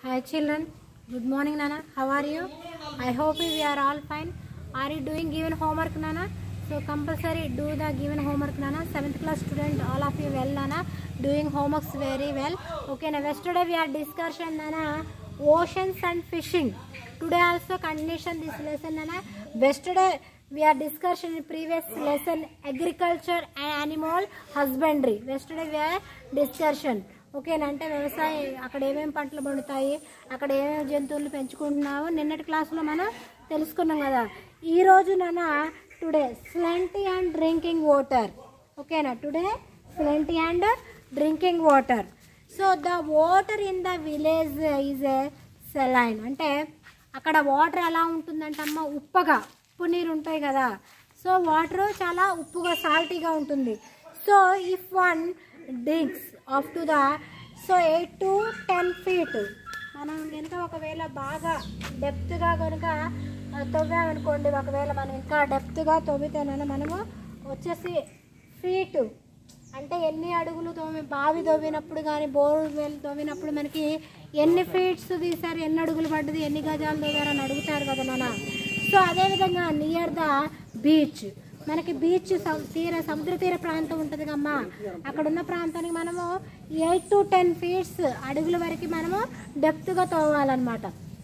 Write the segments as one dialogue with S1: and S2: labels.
S1: Hi children, good morning Nana. How are you? I hope we are all fine. Are you doing given homework Nana? So compulsory do the given homework Nana. 7th class student, all of you well Nana. Doing homeworks very well. Okay, now yesterday we are discussion Nana. Oceans and fishing. Today also continuation this lesson Nana. Yesterday we are discussion in previous lesson agriculture and animal husbandry. Yesterday we are discussion. ఓకేనా అంటే వ్యవసాయం అక్కడ ఏమేమి పంటలు పండుతాయి అక్కడ ఏమేమి జంతువులు పెంచుకుంటున్నామో నిన్నటి క్లాసులో మనం తెలుసుకున్నాం కదా ఈ రోజు నాన్న టుడే స్లెంటీ అండ్ డ్రింకింగ్ వాటర్ ఓకేనా టుడే స్లెంటీ and drinking water so the water in the village is a saline అంటే అక్కడ వాటర్ ఎలా ఉంటుందంటే అమ్మ ఉప్పగా ఉప్పు నీరు ఉంటాయి కదా సో వాటర్ చాలా ఉప్పుగా సాల్టీగా ఉంటుంది so if one drinks up to the so eight to ten feet మనం కనుక ఒకవేళ బాగా డెప్త్గా కనుక ఆ, తవ్వామనుకోండి ఒకవేళ మనం ఇంకా డెప్త్గా తవ్వితేనైనా మనము వచ్చేసి ఫీట్ అంటే ఎన్ని అడుగులు తోమి బావి తవ్వినప్పుడు కానీ బోరు వెల్ తవ్వినప్పుడు మనకి ఎన్ని ఫీట్స్ తీశారు ఎన్ని అడుగులు పడ్డది ఎన్ని గజాలు తవ్వారు అని అడుగుతారు కదా నాన్న సో అదేవిధంగా నియర్ ద బీచ్ మనకి బీచ్ సం- తీర సముద్ర తీర ప్రాంతం ఉంటుంది కమ్మా అక్కడ ఉన్న ప్రాంతానికి మనము ఎయిట్ టు టెన్ ఫీట్స్ అడుగుల వరకు మనము డెప్త్గా తవ్వాలన్నమాట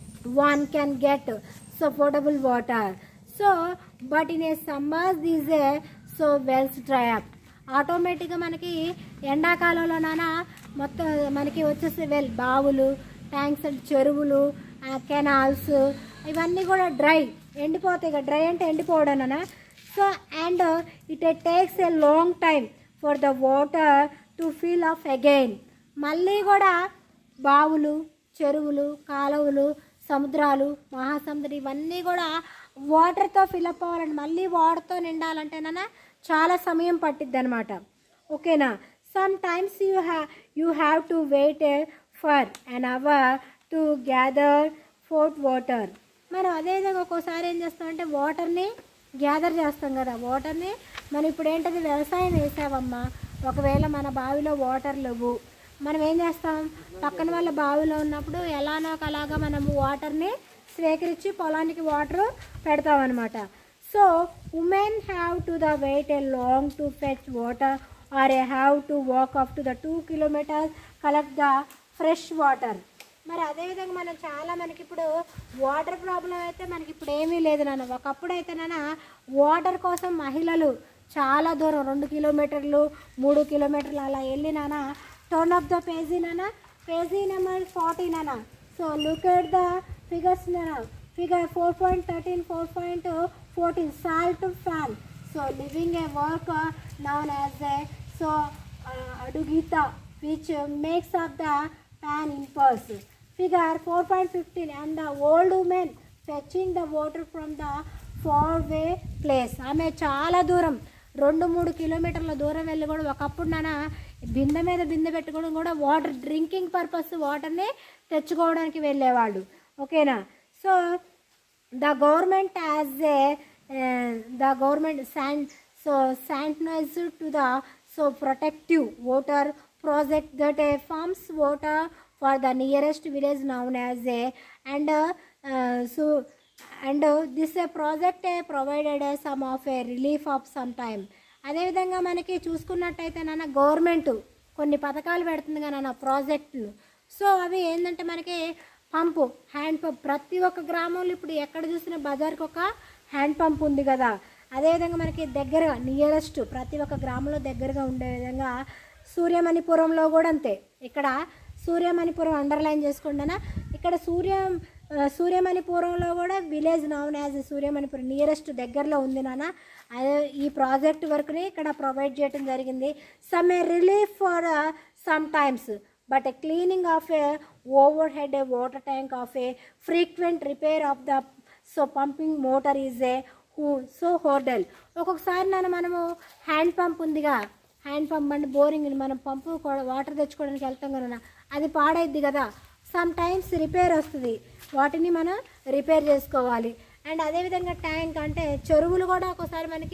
S1: one can get so portable water so but in a summers these uh so wells dry up ఆటోమేటిక్గా మనకి ఎండాకాలంలోనాన మొత్తం మనకి వచ్చేసి వెల్ బావులు ట్యాంక్స్ అండ్ చెరువులు కెనాల్స్ ఇవన్నీ కూడా డ్రై ఎండిపోతాయి కదా డ్రై అంటే ఎండిపోవడం so and it takes a long time for the water to fill off again మళ్ళీ కూడా బావులు చెరువులు కాలువలు సముద్రాలు మహాసముద్రం ఇవన్నీ కూడా వాటర్తో ఫిల్అప్ అవ్వాలండి మళ్ళీ వాటర్తో నిండాలంటేనా చాలా సమయం పట్టిద్ది అనమాట ఓకేనా సమ్ టైమ్స్ యూ హ్యా you have to wait for an hour to gather fort water మనం అదేవిధంగా ఒక్కోసారి ఏం చేస్తామంటే వాటర్ని గ్యాదర్ చేస్తాం కదా వాటర్ని మనం ఇప్పుడు ఏంటది వ్యవసాయం వేసావమ్మా ఒకవేళ మన బావిలో వాటర్ లేవు మనం ఏం చేస్తాం పక్కన వాళ్ళ బావిలో ఉన్నప్పుడు ఎలానో ఒకలాగా మనము వాటర్ని స్వీకరించి పొలానికి వాటర్ పెడతాం అనమాట so women have to the wait a long to fetch water or a have to walk up to the two kilometres collect the fresh water మరి అదేవిధంగా మనం చాలా మనకి ఇప్పుడు వాటర్ ప్రాబ్లం అయితే మనకి ఇప్పుడు ఏమీ లేదు నాన్న ఒకప్పుడు అయితే నాన్న వాటర్ కోసం మహిళలు చాలా దూరం రెండు కిలోమీటర్లు మూడు కిలోమీటర్లు అలా వెళ్ళి నాన్న టర్న్ ఆఫ్ ద పేజీ నాన్న పేజీ నెంబర్ ఫార్టీ నాన్న so look at the figures నాన్న figure four point thirteen four point fourteen salt pan so living a work known as a so అడుగీత which makes up the pan impulse. Figure 4.15 and the old woman fetching the water from the far away place. ఆమె చాలా దూరం రెండు మూడు కిలోమీటర్ల దూరం వెళ్ళి కూడా ఒకప్పుడు నాన్న బిందె మీద బిందె పెట్టుకోవడం కూడా వాటర్ డ్రింకింగ్ పర్పస్ వాటర్ని తెచ్చుకోవడానికి వెళ్ళేవాళ్ళు ఓకేనా so the government has a uh, the government sent so sanitized to the so protective water project that uh, farms water for the nearest village known as a and uh, uh, so and uh, this uh, project uh, provided uh, some of a relief of some time అదేవిధంగా మనకి చూసుకున్నట్టయితే నాన్న government కొన్ని పథకాలు పెడుతుంది కదా నాన్న ప్రాజెక్టులు సో అవి ఏంటంటే మనకి పంపు హ్యాండ్ పంప్ ప్రతి ఒక్క గ్రామంలో ఇప్పుడు ఎక్కడ చూసినా బజార్కి ఒక హ్యాండ్ పంప్ ఉంది కదా అదేవిధంగా మనకి దగ్గరగా నియరెస్ట్ ప్రతి ఒక్క గ్రామంలో దగ్గరగా ఉండే విధంగా సూర్యమణిపురంలో కూడా అంతే ఇక్కడ సూర్యమణిపురం అండర్లైన్ చేసుకుంటానా ఇక్కడ సూర్య ఆ, సూర్యమణిపురంలో కూడా village known as Suryamanipuram nearest దగ్గరలో ఉంది నాన్న అదే ఈ ప్రాజెక్ట్ వర్క్ని ఇక్కడ ప్రొవైడ్ చేయడం జరిగింది some uh relief for sometimes but a cleaning of a overhead a water tank of a frequent repair of the so pumping motor is a uh so hurdle ఒక్కొక్కసారి నన్ను మనము hand pump ఉందిగా hand pump అంటే boring మనం pump కూడా- water తెచ్చుకోవడానికి వెళ్తాం కదా అది పాడైద్ది కదా సమ్ టైమ్స్ రిపేర్ వస్తుంది వాటిని మనం రిపేర్ చేసుకోవాలి అండ్ అదేవిధంగా ట్యాంక్ అంటే చెరువులు కూడా ఒక్కోసారి మనకి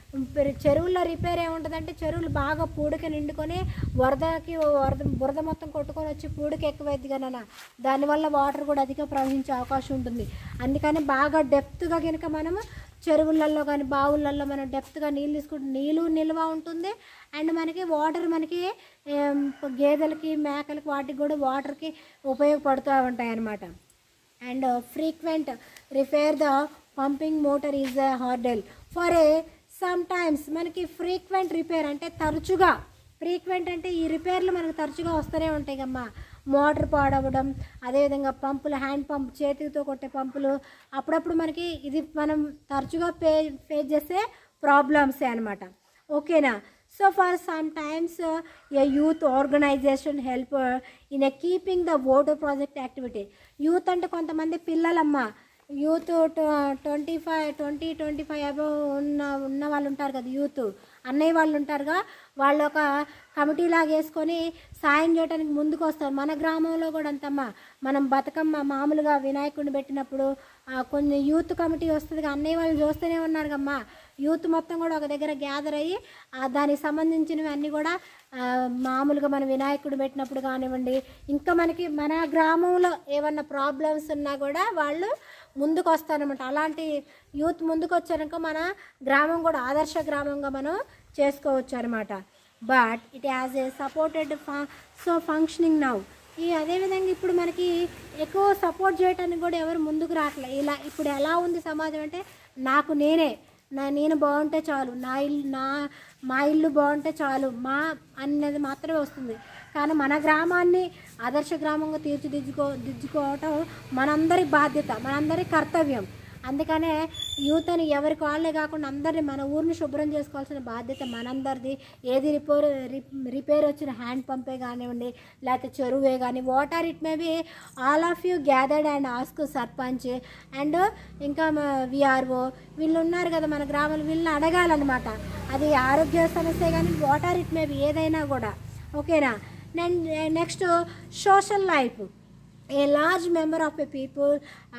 S1: పెరి- చెరువుల్లో రిపేర్ ఏముంటుందంటే చెరువులు బాగా పూడిక నిండుకొని వరదకి వరద బురద మొత్తం కొట్టుకొని వచ్చి పూడికి ఎక్కువైద్ది కన్నా దానివల్ల వాటర్ కూడా అధిక ప్రవహించే అవకాశం ఉంటుంది అందుకని బాగా డెప్త్గా కనుక మనము చెరువులలో కానీ బావులలో మనం డెప్త్గా నీళ్ళు తీసుకుంటే నీళ్ళు నిల్వ ఉంటుంది అండ్ మనకి వాటర్ మనకి ఏం, గేదెలకి మేకలకి వాటికి కూడా వాటర్కి ఉపయోగపడుతూ ఉంటాయి అన్నమాట and frequent repair the pumping motor is a hurdle for a sometimes మనకి ఫ్రీక్వెంట్ రిపేర్ అంటే తరచుగా ఫ్రీక్వెంట్ అంటే ఈ రిపేర్లు మనకు తరచుగా వస్తూనే ఉంటాయి కమ్మా మోటార్ పాడవడం అదేవిధంగా పంపులు హ్యాండ్ పంప్ చేతితో కొట్టే పంపులు అప్పుడప్పుడు మనకి ఇది మనం తరచుగా పే ఫేస్ చేసే ప్రాబ్లమ్సే అనమాట ఓకేనా so for sometimes a youth organisation help in a keeping the water project activity youth అంటే కొంతమంది పిల్లలమ్మ youth twenty five twenty twenty five above ఉన్న ఉన్న వాళ్ళు ఉంటారు కదా యూత్ అన్నయ్య వాళ్ళు ఉంటారుగా వాళ్ళు ఒక కమిటీ లాగా వేసుకొని సాయం చేయడానికి ముందుకు వస్తారు మన గ్రామంలో కూడా అంతమ్మా మనం బతుకమ్మ మామూలుగా వినాయకుడిని పెట్టినప్పుడు ఆ, కొన్ని యూత్ కమిటీ వస్తుంది అన్నయ్య వాళ్ళు చూస్తూనే ఉన్నారు కమ్మా యూత్ మొత్తం కూడా ఒక దగ్గర గ్యాదర్ అయ్యి ఆ, దానికి సంబంధించినవి అన్నీ కూడా ఆ, మామూలుగా మన వినాయకుడు పెట్టినప్పుడు కానివ్వండి ఇంకా మనకి మన గ్రామంలో ఏమన్నా ప్రాబ్లమ్స్ ఉన్నా కూడా వాళ్ళు ముందుకు వస్తారనమాట అలాంటి యూత్ ముందుకు వచ్చారనుకో మన గ్రామం కూడా ఆదర్శ గ్రామంగా మనం చేసుకోవచ్చు అనమాట but it as a supported so functioning now ఈ అదేవిధంగా ఇప్పుడు మనకి ఎక్కువ సపోర్ట్ చేయడానికి కూడా ఎవరు ముందుకు రావట్లేదు ఇలా ఇప్పుడు ఎలా ఉంది సమాజం అంటే నాకు నేనే నా నేను బాగుంటే చాలు నా ఇల్లు నా మా ఇల్లు బాగుంటే చాలు మా అన్నది మాత్రమే వస్తుంది కానీ మన గ్రామాన్ని ఆదర్శ గ్రామంగా తీర్చిదిద్దుకో దిద్దుకోవటం మనందరి బాధ్యత మనందరి కర్తవ్యం అందుకనే యూత్ అని ఎవరికి వాళ్ళే కాకుండా అందరినీ మన ఊరిని శుభ్రం చేసుకోవాల్సిన బాధ్యత మనందరిది ఏది రిపేర్ రిపేర్ వచ్చిన హ్యాండ్ పంపే కానివ్వండి లేకపోతే చెరువే కానీ water it may be all of you gathered and ask sarpanch and ఇంకా విఆర్ఓ వీళ్ళు ఉన్నారు కదా మన గ్రామంలో వీళ్ళని అడగాలన్నమాట అది ఆరోగ్య సమస్య కానీ వాటర్ ఇట్ మే బి ఏదైనా కూడా ఓకేనా next social life a large member of a people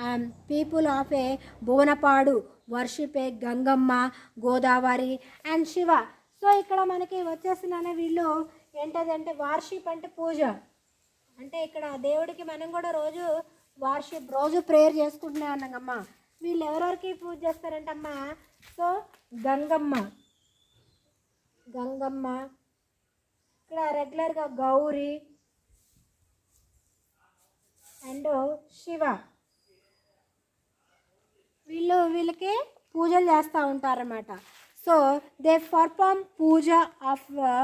S1: people of a Bhuvanapadu worship a Gangamma Godavari and Shiva so ఇక్కడ మనకి వచ్చేసిన వీళ్ళు ఏంటంటే వార్షిప్ అంటే పూజ అంటే ఇక్కడ దేవుడికి మనం కూడా రోజు వార్షిప్ రోజు ప్రేయర్ చేసుకుంటూనే ఉన్నామమ్మా వీళ్ళు ఎవరెవరికి పూజ చేస్తారంటే అమ్మా సో గంగమ్మ గంగమ్మ ఇక్కడ రెగ్యులర్గా గౌరీ అండ్ శివ వీళ్ళు వీళ్ళకి పూజలు చేస్తూ ఉంటారన్నమాట so they perform puja of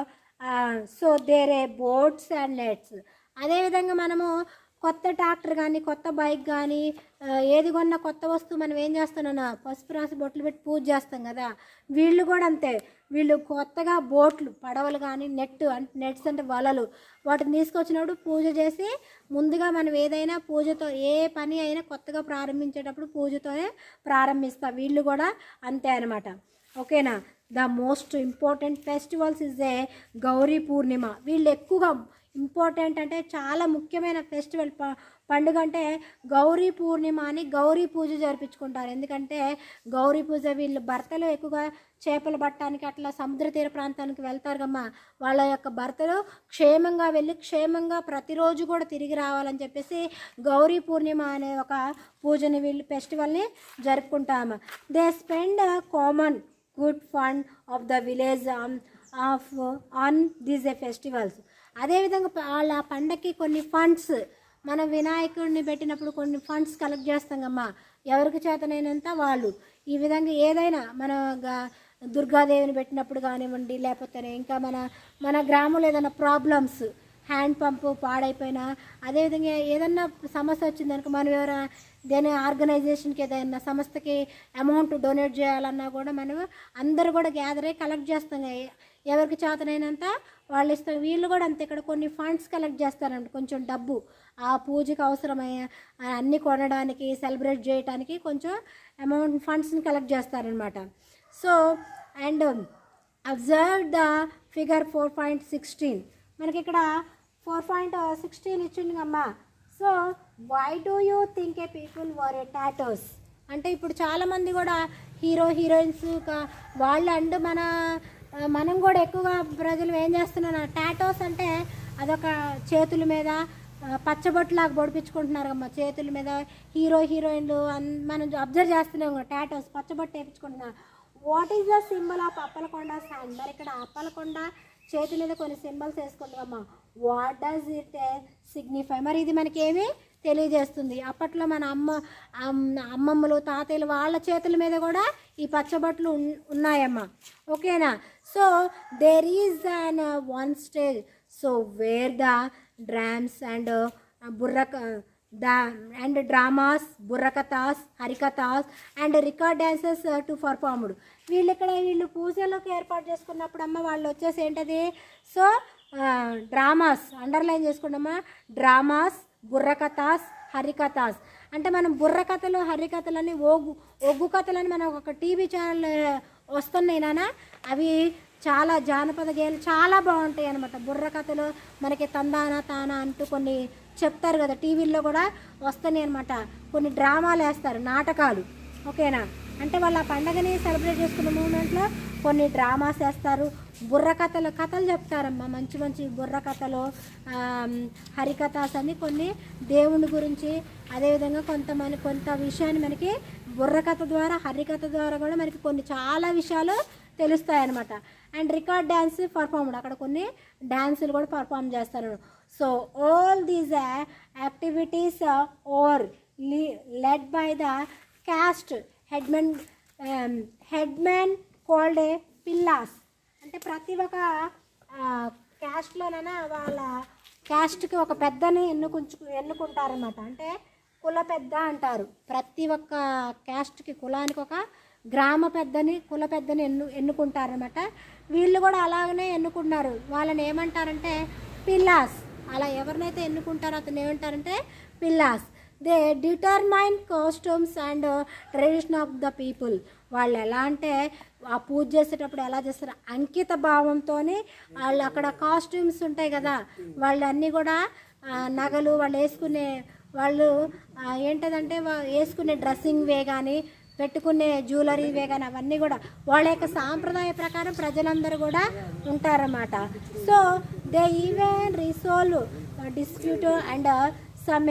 S1: so their boats and nets అదేవిధంగా మనము కొత్త ట్రాక్టర్ కానీ కొత్త బైక్ కానీ ఆ, ఏది కొన్నా కొత్త వస్తువు మనం ఏం చేస్తున్నాం పసుపు రాసి బొట్లు పెట్టి పూజ చేస్తాం కదా వీళ్ళు కూడా అంతే వీళ్ళు కొత్తగా బోట్లు పడవలు కానీ నెట్ అంటే నెట్స్ అంటే వలలు వాటిని తీసుకొచ్చినప్పుడు పూజ చేసి ముందుగా మనం ఏదైనా పూజతో ఏ పని అయినా కొత్తగా ప్రారంభించేటప్పుడు పూజతోనే ప్రారంభిస్తాం వీళ్ళు కూడా అంతే అనమాట ఓకేనా the most important festivals is a Gauri Purnima వీళ్ళు ఎక్కువగా ఇంపార్టెంట్ అంటే చాలా ముఖ్యమైన ఫెస్టివల్ ప పండుగ అంటే గౌరీ పూర్ణిమ అని గౌరీ పూజ జరిపించుకుంటారు ఎందుకంటే గౌరీ పూజ వీళ్ళు భర్తలు ఎక్కువగా చేపలు పట్టడానికి అట్లా సముద్ర తీర ప్రాంతానికి వెళ్తారు కమ్మా వాళ్ళ యొక్క భర్తలు క్షేమంగా వెళ్ళి క్షేమంగా ప్రతిరోజు కూడా తిరిగి రావాలని చెప్పేసి గౌరీ పూర్ణిమ అనే ఒక పూజని వీళ్ళు ఫెస్టివల్ని జరుపుకుంటాము they spend common good fund of the village of on these a festivals అదేవిధంగా ప- వాళ్ళ పండగకి కొన్ని ఫండ్స్ మన వినాయకుడిని పెట్టినప్పుడు కొన్ని ఫండ్స్ కలెక్ట్ చేస్తాం కమ్మా ఎవరికి చేతనైనంత వాళ్ళు ఈ విధంగా ఏదైనా మన గా- దుర్గాదేవిని పెట్టినప్పుడు కానివ్వండి లేకపోతే ఇంకా మన మన గ్రామంలో ఏదైనా ప్రాబ్లమ్స్ హ్యాండ్ పంపు పాడైపోయినా అదేవిధంగా ఏదన్నా సమస్య వచ్చిందనుకో మనం ఎవరైనా దేని ఆర్గనైజేషన్కి ఏదైనా సంస్థకి అమౌంట్ డొనేట్ చేయాలన్నా కూడా మనం అందరూ కూడా గ్యాదర్ అయ్యి కలెక్ట్ చేస్తాం కదా. ఎవరికి చేతనైనంత వాళ్ళు ఇస్తాం వీళ్ళు కూడా అంతే ఇక్కడ కొన్ని ఫండ్స్ కలెక్ట్ చేస్తారంట కొంచెం డబ్బు ఆ పూజకి అవసరమయ్యే ఆ అన్నీ కొనడానికి సెలబ్రేట్ చేయడానికి కొంచెం అమౌంట్ ఫండ్స్ని కలెక్ట్ చేస్తారనమాట so and observe the figure four point sixteen మనకి ఇక్కడ ఫోర్ పాయింట్ సిక్స్టీన్ ఇచ్చింది అమ్మా so why do you think a people were a tattoos అంటే ఇప్పుడు చాలామంది కూడా హీరో హీరోయిన్స్ వాళ్ళు అండ్ మన ఆ, మనం కూడా ఎక్కువగా ప్రజలు ఏం చేస్తున్నాం టాటోస్ అంటే అదొక చేతుల మీద ఆ, పచ్చబొట్టులాగా పొడిపించుకుంటున్నారు అమ్మ చేతుల మీద హీరో హీరోయిన్లు అన్- మనం అబ్జర్వ్ చేస్తున్నాం టాటోస్ పచ్చబొట్టు వేయించుకుంటున్నారు what is the symbol of Appalakonda song మరి ఇక్కడ అప్పలకొండ చేతి మీద కొన్ని సింబల్స్ వేసుకుంటామమ్మా వాట్ డస్ ఇట్ సిగ్నిఫై మరి ఇది మనకి ఏమి తెలియజేస్తుంది అప్పట్లో మన అమ్మ అమ్- అమ్మమ్మలు తాతయ్యలు వాళ్ళ చేతుల మీద కూడా ఈ పచ్చబొట్లు ఉన్- ఉన్నాయమ్మా ఓకేనా so there is an one stage so where the drams and బుర్రక the and dramas burrakathas harikathas and record dances to performed వీళ్ళు ఇక్కడ వీళ్ళు పూజలోకి ఏర్పాటు చేసుకున్నప్పుడు అమ్మ వాళ్ళు వచ్చేసి ఏంటది సో డ్రామాస్ అండర్లైన్ చేసుకున్నామా డ్రామాస్ బుర్రకథాస్ హరికథాస్ అంటే మనం బుర్రకథలు హరికథలని ఒగ్గు ఒగ్గు కథలని మనం ఒక టీవీ ఛానల్ వస్తున్నాయి నాన్న అవి చాలా జానపద గేయాలు చాలా బాగుంటాయి అనమాట బుర్ర కథలు మనకి తందాన తానా అంటూ కొన్ని చెప్తారు కదా టీవీల్లో కూడా వస్తున్నాయి అనమాట కొన్ని డ్రామాలు వేస్తారు నాటకాలు ఓకేనా అంటే వాళ్ళు ఆ పండగని సెలబ్రేట్ చేసుకున్న మూమెంట్లో కొన్ని డ్రామాస్ వేస్తారు బుర్ర కథలు కథలు చెప్తారమ్మా మంచి మంచి బుర్ర కథలు ఆమ్, హరికథాస్ అని కొన్ని దేవుని గురించి అదేవిధంగా కొంతమంది కొంత విషయాన్ని మనకి బుర్రకథ ద్వారా హరికథ ద్వారా కూడా మనకి కొన్ని చాలా విషయాలు తెలుస్తాయి అనమాట అండ్ రికార్డ్ డ్యాన్స్ పర్ఫార్మ్డ్ అక్కడ కొన్ని డ్యాన్సులు కూడా పర్ఫామ్ చేస్తారు so all these activities are led by the caste headmen headmen called a పిల్లాస్ అంటే ప్రతి ఒక్క క్యాస్ట్లోనైనా వాళ్ళ క్యాస్ట్కి ఒక పెద్దని ఎన్నుకుంచు ఎన్నుకుంటారన్నమాట అంటే కుల పెద్ద అంటారు ప్రతి ఒక్క క్యాస్ట్కి కులానికి ఒక గ్రామ పెద్దని కుల పెద్దని ఎన్ను ఎన్నుకుంటారనమాట వీళ్ళు కూడా అలాగనే ఎన్నుకుంటున్నారు వాళ్ళని ఏమంటారంటే పిల్లాస్ అలా ఎవరినైతే ఎన్నుకుంటారో అతను ఏమంటారంటే పిల్లాస్ they determine costumes and tradition of the people వాళ్ళు ఎలా అంటే ఆ పూజ చేసేటప్పుడు ఎలా చేస్తారు అంకిత భావంతో వాళ్ళు అక్కడ కాస్ట్యూమ్స్ ఉంటాయి కదా వాళ్ళు అన్నీ కూడా ఆ, నగలు వాళ్ళు వేసుకునే వాళ్ళు ఆ, ఏంటదంటే వా- వేసుకునే డ్రెస్సింగ్ వే కానీ పెట్టుకునే జ్యువెలరీ వే కానీ అవన్నీ కూడా వాళ్ళ యొక్క సాంప్రదాయ ప్రకారం ప్రజలందరూ కూడా ఉంటారన్నమాట so they even resolve dispute and some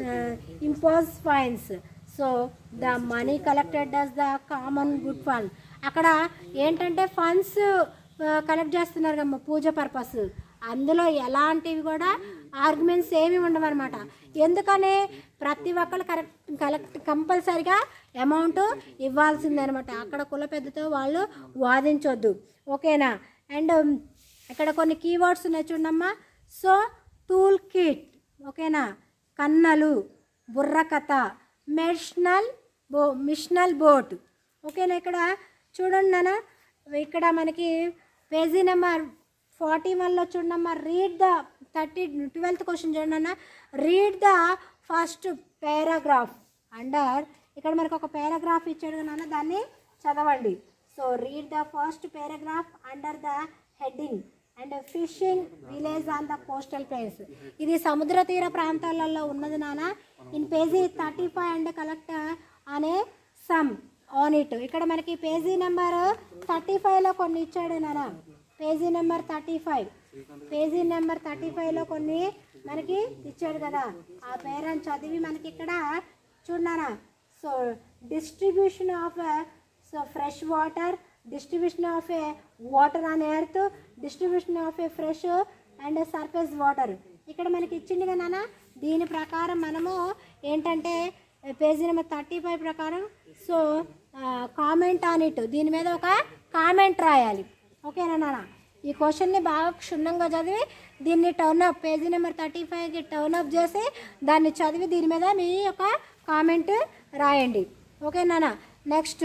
S1: impose fines so the money collected does the common good fund అక్కడ ఏంటంటే ఫండ్స్ కలెక్ట్ చేస్తున్నారు కమ్మ పూజ పర్పస్ అందులో ఎలాంటివి కూడా ఆర్గ్యుమెంట్స్ ఏమి ఉండవన్నమాట ఎందుకని ప్రతి ఒక్కరు కరెక్ట్ కలెక్ట్ కంపల్సరిగా అమౌంట్ ఇవ్వాల్సిందనమాట అక్కడ కుల పెద్దతో వాళ్ళు వాదించొద్దు ఓకేనా అండ్ ఇక్కడ కొన్ని కీవర్డ్స్ ఉన్నాయి చూడమ్మా సో టూల్ కిట్ ఓకేనా కన్నలు బుర్రకథ మెషనల్ బో మిషనల్ బోట్ ఓకేనా ఇక్కడ చూడండి నాన్న ఇక్కడ మనకి పేజీ నెంబర్ ఫార్టీ వన్లో చూడమ్మా read the thirty twelfth question చూడండి అన్న read the first paragraph under ఇక్కడ మనకు ఒక పారాగ్రాఫ్ ఇచ్చాడు నాన్న దాన్ని చదవండి so read the first paragraph under the heading and fishing village on the coastal place ఇది సముద్ర తీర ప్రాంతాలలో ఉన్నది నాన్న in page thirty five and collect అనే సమ్ ఆన్ ఇట్ ఇక్కడ మనకి పేజీ నెంబర్ థర్టీ ఫైవ్లో కొన్ని ఇచ్చాడు నాన్న page number thirty five page number thirty ఫైవ్లో కొన్ని మనకి ఇచ్చాడు కదా ఆ పేరెంట్ చదివి మనకి ఇక్కడ చూడన్నారా so distribution of so fresh water distribution of a water on earth distribution of a fresh and surface water ఇక్కడ మనకి ఇచ్చింది కదా నాన్న దీని ప్రకారం మనము ఏంటంటే పేజీ నెంబర్ థర్టీ ఫైవ్ ప్రకారం సో కామెంట్ ఆన్ ఇట్ దీని మీద ఒక కామెంట్ రాయాలి ఓకేనా నాన్న ఈ క్వశ్చన్ని బాగా క్షుణ్ణంగా చదివి దీన్ని turn up page number thirty ఫైవ్కి టర్న్ అప్ చేసి దాన్ని చదివి దీని మీద మీ యొక్క కామెంట్ రాయండి ఓకే నాన్న next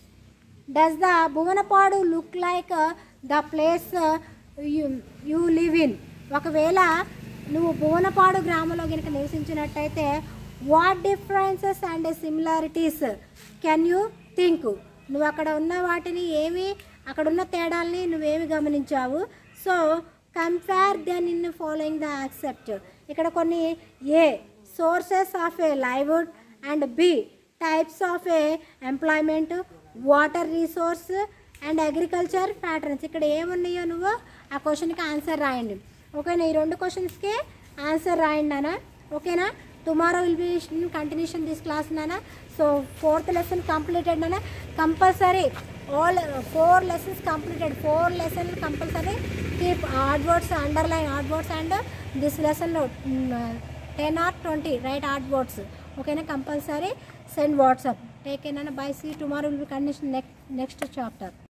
S1: does the Bhuvanapadu look like the place you you live in ఒకవేళ నువ్వు భువనపాడు గ్రామంలో కనుక నివసించినట్టయితే what differences and similarities can you think నువ్వు అక్కడ ఉన్న వాటిని ఏమి అక్కడ ఉన్న తేడాల్ని నువ్వేమి గమనించావు so compare then in following the excerpt ఇక్కడ కొన్ని a sources of a livelihood and b types of a employment water resource and agriculture patterns ఇక్కడ ఏమున్నాయో నువ్వు ఆ క్వశ్చన్కి ఆన్సర్ రాయండి ఓకేనా ఈ రెండు క్వశ్చన్స్కి ఆన్సర్ రాయండి నాన్న ఓకేనా tomorrow will be continuation this class నాన్న సో ఫోర్త్ లెసన్ కంప్లీటెడ్ నాన్న compulsory all four lessons completed four lesson compulsory keep hard words underline hard words and this లెసన్లో ten or twenty write hard words ఓకేనా compulsory send WhatsApp take ఏనా bye see tomorrow will be condition next next chapter